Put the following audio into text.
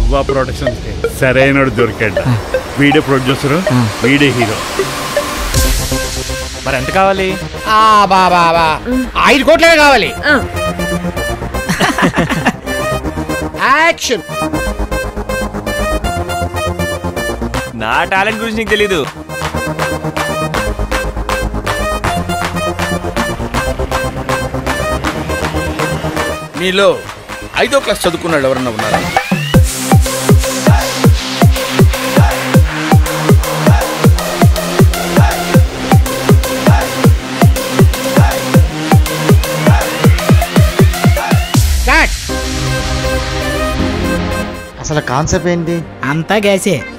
Shiva productions సరైన దొరికాడు video producer video hero మరి ఎంత కావాలి ఆ బా బా బా ఐదు కోట్లే కావాలి ఆ, యాక్షన్ నా టాలెంట్ గురించి నీకు తెలీదు మీలో ఐదో క్లాస్ చదువుకున్నాడు ఎవరన్నా ఉన్నారా కట్ అసలు కాన్సెప్ట్ ఏంటి అంతా గ్యాసే